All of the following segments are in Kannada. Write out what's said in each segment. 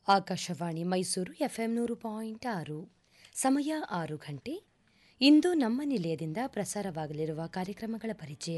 ಆಕಾಶವಾಣಿ ಮೈಸೂರು ಎಫ್ಎಂ ನೂರು ಪಾಯಿಂಟ್ ಆರು ಸಮಯ ಆರು ಗಂಟೆ ಇಂದು ನಮ್ಮ ನಿಲಯದಿಂದ ಪ್ರಸಾರವಾಗಲಿರುವ ಕಾರ್ಯಕ್ರಮಗಳ ಪರಿಚಯ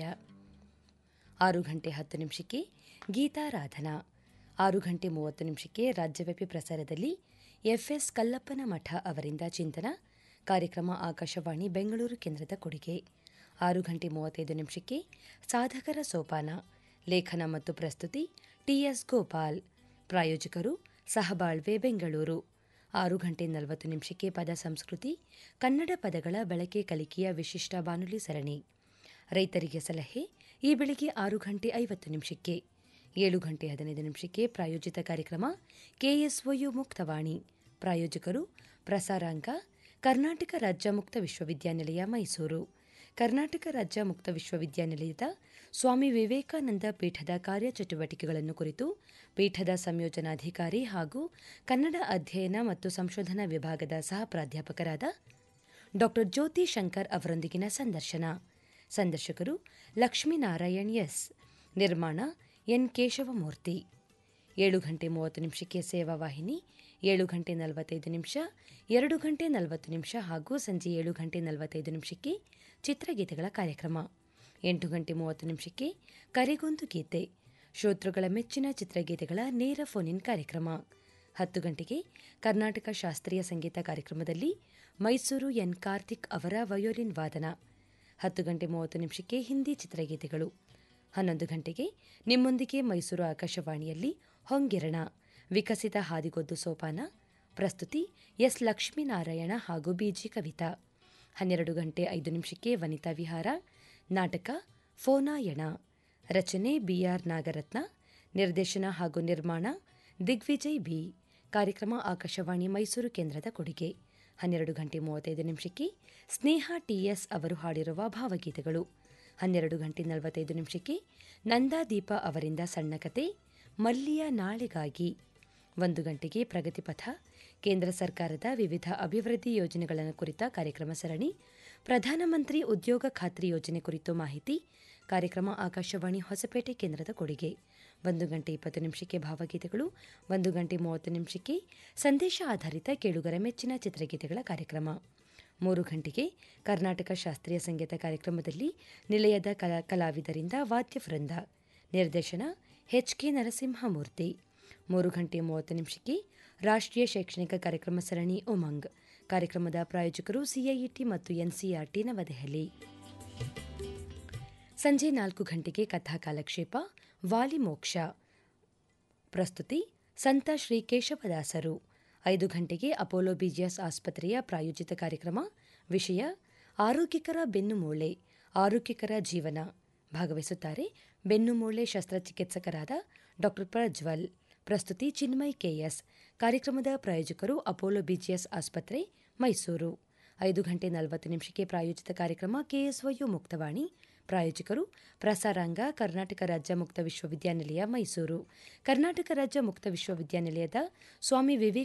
ಆರು ಗಂಟೆ ಹತ್ತು ನಿಮಿಷಕ್ಕೆ ಗೀತಾರಾಧನಾ ಆರು ಗಂಟೆ ಮೂವತ್ತು ನಿಮಿಷಕ್ಕೆ ರಾಜ್ಯವ್ಯಾಪಿ ಪ್ರಸಾರದಲ್ಲಿ ಎಫ್ಎಸ್ ಕಲ್ಲಪ್ಪನ ಮಠ ಅವರಿಂದ ಚಿಂತನ ಕಾರ್ಯಕ್ರಮ ಆಕಾಶವಾಣಿ ಬೆಂಗಳೂರು ಕೇಂದ್ರದ ಕೊಡುಗೆ ಆರು ಗಂಟೆ ಮೂವತ್ತೈದು ನಿಮಿಷಕ್ಕೆ ಸಾಧಕರ ಸೋಪಾನ ಲೇಖನ ಮತ್ತು ಪ್ರಸ್ತುತಿ ಟಿಎಸ್ ಗೋಪಾಲ್ ಪ್ರಾಯೋಜಕರು ಸಹಬಾಳ್ವೆ ಬೆಂಗಳೂರು ಆರು ಗಂಟೆ ನಲವತ್ತು ನಿಮಿಷಕ್ಕೆ ಪದ ಸಂಸ್ಕೃತಿ ಕನ್ನಡ ಪದಗಳ ಬಳಕೆ ಕಲಿಕೆಯ ವಿಶಿಷ್ಟ ಬಾನುಲಿ ಸರಣಿ ರೈತರಿಗೆ ಸಲಹೆ ಈ ಬೆಳಿಗ್ಗೆ ಆರು ಗಂಟೆ ಐವತ್ತು ನಿಮಿಷಕ್ಕೆ ಏಳು ಗಂಟೆ ಹದಿನೈದು ನಿಮಿಷಕ್ಕೆ ಪ್ರಾಯೋಜಿತ ಕಾರ್ಯಕ್ರಮ ಕೆಎಸ್ಒಯು ಮುಕ್ತವಾಣಿ ಪ್ರಾಯೋಜಕರು ಪ್ರಸಾರಾಂಕ ಕರ್ನಾಟಕ ರಾಜ್ಯ ಮುಕ್ತ ವಿಶ್ವವಿದ್ಯಾನಿಲಯ ಮೈಸೂರು ಕರ್ನಾಟಕ ರಾಜ್ಯ ಮುಕ್ತ ವಿಶ್ವವಿದ್ಯಾನಿಲಯದ ಸ್ವಾಮಿ ವಿವೇಕಾನಂದ ಪೀಠದ ಕಾರ್ಯಚಟುವಟಿಕೆಗಳನ್ನು ಕುರಿತು ಪೀಠದ ಸಂಯೋಜನಾಧಿಕಾರಿ ಹಾಗೂ ಕನ್ನಡ ಅಧ್ಯಯನ ಮತ್ತು ಸಂಶೋಧನಾ ವಿಭಾಗದ ಸಹ ಪ್ರಾಧ್ಯಾಪಕರಾದ ಡಾ ಜ್ಯೋತಿ ಶಂಕರ್ ಅವರೊಂದಿಗಿನ ಸಂದರ್ಶನ ಸಂದರ್ಶಕರು ಲಕ್ಷ್ಮೀನಾರಾಯಣ್ ಎಸ್ ನಿರ್ಮಾಣ ಎನ್ ಕೇಶವಮೂರ್ತಿ ಏಳು ಗಂಟೆ ಮೂವತ್ತು ನಿಮಿಷಕ್ಕೆ ಸೇವಾ ವಾಹಿನಿ ಏಳು ಗಂಟೆ ನಲವತ್ತೈದು ನಿಮಿಷ ಎರಡು ಗಂಟೆ ನಲವತ್ತು ನಿಮಿಷ ಹಾಗೂ ಸಂಜೆ ಏಳು ಗಂಟೆ ನಲವತ್ತೈದು ನಿಮಿಷಕ್ಕೆ ಚಿತ್ರಗೀತೆಗಳ ಕಾರ್ಯಕ್ರಮ ಎಂಟು ಗಂಟೆ ಮೂವತ್ತು ನಿಮಿಷಕ್ಕೆ ಕರೆಗೊಂದು ಗೀತೆ ಶ್ರೋತೃಗಳ ಮೆಚ್ಚಿನ ಚಿತ್ರಗೀತೆಗಳ ನೇರ ಫೋನ್ ಇನ್ ಕಾರ್ಯಕ್ರಮ ಹತ್ತು ಗಂಟೆಗೆ ಕರ್ನಾಟಕ ಶಾಸ್ತ್ರೀಯ ಸಂಗೀತ ಕಾರ್ಯಕ್ರಮದಲ್ಲಿ ಮೈಸೂರು ಎನ್ ಕಾರ್ತಿಕ್ ಅವರ ವಯೋಲಿನ್ ವಾದನ ಹತ್ತು ಗಂಟೆ ಮೂವತ್ತು ನಿಮಿಷಕ್ಕೆ ಹಿಂದಿ ಚಿತ್ರಗೀತೆಗಳು ಹನ್ನೊಂದು ಗಂಟೆಗೆ ನಿಮ್ಮೊಂದಿಗೆ ಮೈಸೂರು ಆಕಾಶವಾಣಿಯಲ್ಲಿ ಹೊಂಗಿರಣ ವಿಕಸಿತ ಹಾದಿಗೊದ್ದು ಸೋಪಾನ ಪ್ರಸ್ತುತಿ ಎಸ್ ಲಕ್ಷ್ಮೀನಾರಾಯಣ ಹಾಗೂ ಬಿಜಿ ಕವಿತಾ ಹನ್ನೆರಡು ಗಂಟೆ ಐದು ನಿಮಿಷಕ್ಕೆ ವನಿತಾ ವಿಹಾರ ನಾಟಕ ಫೋನಾಯಣ ರಚನೆ ಬಿಆರ್ ನಾಗರತ್ನ ನಿರ್ದೇಶನ ಹಾಗೂ ನಿರ್ಮಾಣ ದಿಗ್ವಿಜಯ್ ಬಿ ಕಾರ್ಯಕ್ರಮ ಆಕಾಶವಾಣಿ ಮೈಸೂರು ಕೇಂದ್ರದ ಕೊಡುಗೆ ಹನ್ನೆರಡು ಗಂಟೆ ಮೂವತ್ತೈದು ನಿಮಿಷಕ್ಕೆ ಸ್ನೇಹ ಟಿಎಸ್ ಅವರು ಹಾಡಿರುವ ಭಾವಗೀತೆಗಳು ಹನ್ನೆರಡು ಗಂಟೆ ನಲವತ್ತೈದು ನಿಮಿಷಕ್ಕೆ ನಂದಾದೀಪ ಅವರಿಂದ ಸಣ್ಣ ಕತೆ ಮಲ್ಲಿಯ ನಾಳೆಗಾಗಿ ಒಂದು ಗಂಟೆಗೆ ಪ್ರಗತಿಪಥ ಕೇಂದ್ರ ಸರ್ಕಾರದ ವಿವಿಧ ಅಭಿವೃದ್ಧಿ ಯೋಜನೆಗಳನ್ನು ಕುರಿತ ಕಾರ್ಯಕ್ರಮ ಸರಣಿ ಪ್ರಧಾನಮಂತ್ರಿ ಉದ್ಯೋಗ ಖಾತ್ರಿ ಯೋಜನೆ ಕುರಿತು ಮಾಹಿತಿ ಕಾರ್ಯಕ್ರಮ ಆಕಾಶವಾಣಿ ಹೊಸಪೇಟೆ ಕೇಂದ್ರದ ಕೊಡುಗೆ ಒಂದು ಗಂಟೆ ಇಪ್ಪತ್ತು ನಿಮಿಷಕ್ಕೆ ಭಾವಗೀತೆಗಳು ಒಂದು ಗಂಟೆ ಮೂವತ್ತು ನಿಮಿಷಕ್ಕೆ ಸಂದೇಶ ಆಧಾರಿತ ಕೇಳುಗರ ಮೆಚ್ಚಿನ ಚಿತ್ರಗೀತೆಗಳ ಕಾರ್ಯಕ್ರಮ ಮೂರು ಗಂಟೆಗೆ ಕರ್ನಾಟಕ ಶಾಸ್ತ್ರೀಯ ಸಂಗೀತ ಕಾರ್ಯಕ್ರಮದಲ್ಲಿ ನಿಲಯದ ಕಲಾ ಕಲಾವಿದರಿಂದ ವಾದ್ಯವೃಂದ ನಿರ್ದೇಶನ ಎಚ್ ಕೆ ನರಸಿಂಹಮೂರ್ತಿ ಮೂರು ಗಂಟೆ ಮೂವತ್ತು ನಿಮಿಷಕ್ಕೆ ರಾಷ್ಟ್ರೀಯ ಶೈಕ್ಷಣಿಕ ಕಾರ್ಯಕ್ರಮ ಸರಣಿ ಉಮಂಗ್ ಕಾರ್ಯಕ್ರಮದ ಪ್ರಾಯೋಜಕರು ಸಿಐಇಟಿ ಮತ್ತು ಎನ್ಸಿಆರ್ಟಿ ನವದೆಹಲಿ ಸಂಜೆ ನಾಲ್ಕು ಗಂಟೆಗೆ ಕಥಾ ಕಾಲಕ್ಷೇಪ ವಾಲಿಮೋಕ್ಷ ಪ್ರಸ್ತುತಿ ಸಂತ ಶ್ರೀ ಕೇಶವದಾಸರು ಐದು ಗಂಟೆಗೆ ಅಪೋಲೋ ಬಿಜಿಎಸ್ ಆಸ್ಪತ್ರೆಯ ಪ್ರಾಯೋಜಿತ ಕಾರ್ಯಕ್ರಮ ವಿಷಯ ಆರೋಗ್ಯಕರ ಬೆನ್ನುಮೂಳೆ ಆರೋಗ್ಯಕರ ಜೀವನ ಭಾಗವಹಿಸುತ್ತಾರೆ ಬೆನ್ನುಮೂಳೆ ಶಸ್ತ್ರಚಿಕಿತ್ಸಕರಾದ ಡಾ ಪ್ರಜ್ವಲ್ ಪ್ರಸ್ತುತಿ ಚಿನ್ಮಯ್ ಕೆಎಸ್ ಕಾರ್ಯಕ್ರಮದ ಪ್ರಾಯೋಜಕರು ಅಪೋಲೋ ಬಿಜಿಎಸ್ ಆಸ್ಪತ್ರೆ ಮೈಸೂರು ಐದು ಗಂಟೆ ನಲವತ್ತು ನಿಮಿಷಕ್ಕೆ ಪ್ರಾಯೋಜಿತ ಕಾರ್ಯಕ್ರಮ ಕೆಎಸ್ವಯು ಮುಕ್ತವಾಣಿ ಪ್ರಾಯೋಜಕರು ಪ್ರಸಾರಾಂಗ ಕರ್ನಾಟಕ ರಾಜ್ಯ ಮುಕ್ತ ವಿಶ್ವವಿದ್ಯಾನಿಲಯ ಮೈಸೂರು ಕರ್ನಾಟಕ ರಾಜ್ಯ ಮುಕ್ತ ವಿಶ್ವವಿದ್ಯಾನಿಲಯದ ಸ್ವಾಮಿ ವಿವೇಕ